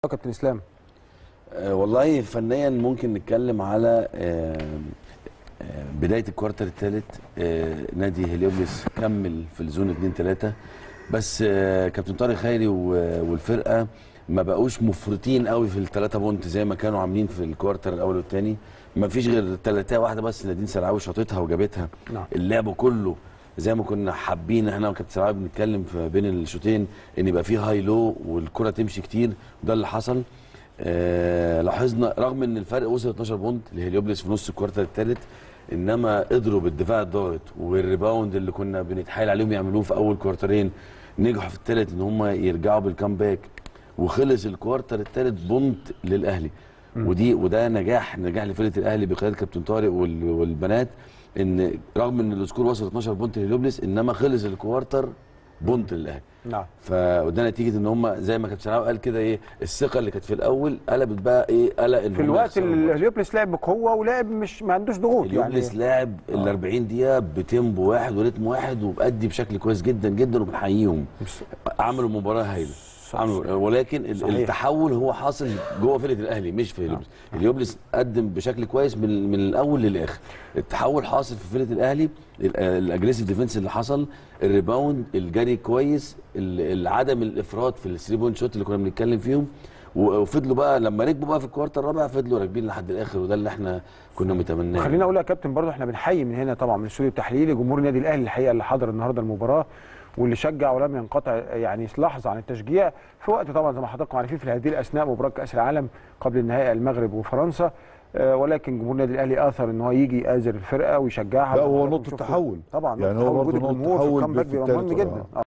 كابتن اسلام آه، والله فنيا ممكن نتكلم على آه، آه، بدايه الكوارتر الثالث نادي هليوبلس كمل في الزون 2 3 بس آه، كابتن طارق خيري و- والفرقه ما بقوش مفرطين قوي في الثلاثه بونت زي ما كانوا عاملين في الكوارتر الاول والثاني ما فيش غير ثلاثه واحده بس نادين سلعاوي شاطتها وجابتها نعم. اللعب كله زي ما كنا حابين احنا وكابتن سلعاوي بنتكلم في بين الشوطين ان يبقى فيه هاي لو والكره تمشي كتير وده اللي حصل آه لاحظنا رغم ان الفرق وصل 12 بونت لهليوبلس في نص الكوارتر الثالث انما قدروا بالدفاع الضاغط والريباوند اللي كنا بنتحايل عليهم يعملوه في اول كوارترين نجحوا في الثالث ان هم يرجعوا بالكامباك وخلص الكوارتر الثالث بونت للاهلي ودي وده نجاح نجاح لفرقه الاهلي بقياده كابتن طارق وال- والبنات ان رغم ان السكور وصل 12 بونت لهليوبلس انما خلص الكوارتر بونت للاهلي نعم فده نتيجه ان هم زي ما كابتن سلام قال كده ايه الثقه اللي كانت في الاول قلبت بقى ايه قلق ان في هم الوقت يخسروا اللي الماتش. الهليوبلس لعب بقوه ولعب مش ما عندوش ضغوط اليوبلس يعني لاعب ال 40 دقيقه بتيمبو واحد وريتم واحد وبأدي بشكل كويس جدا جدا وبنحييهم عملوا مباراه هايله عملوا ولكن ال- صحيح. التحول هو حاصل جوه فرقه الاهلي مش في اليوبلس اليوبلس قدم بشكل كويس من من الاول للاخر التحول حاصل في فرقه الاهلي ال- الاجريسيف ديفنس اللي حصل الريباوند الجري كويس ال- عدم الافراط في الثري بوينت شوت اللي كنا بنتكلم فيهم و- وفضلوا بقى لما ركبوا بقى في الكوارتر الرابع فضلوا راكبين لحد الاخر وده اللي احنا كنا متمناه خليني اقول يا كابتن برضه احنا بنحيي من هنا طبعا من الاستوديو التحليلي جمهور النادي الاهلي الحقيقه اللي حضر النهارده المباراه واللي شجع ولم ينقطع يعني لحظه عن التشجيع في وقت طبعا زي ما حضراتكم عارفين في هذه الاثناء مباراه كاس العالم قبل النهائي المغرب وفرنسا آه، ولكن جمهور النادي الاهلي اثر ان هو يجي يآزر الفرقه ويشجعها لا هو وحضراتكم نقطة شفتوا- تحول طبعا يعني نقطة هو تحول. برضه وجود نقطة الجمهور في تحول الكامباك في بيبقى مهم التالت جدا آه.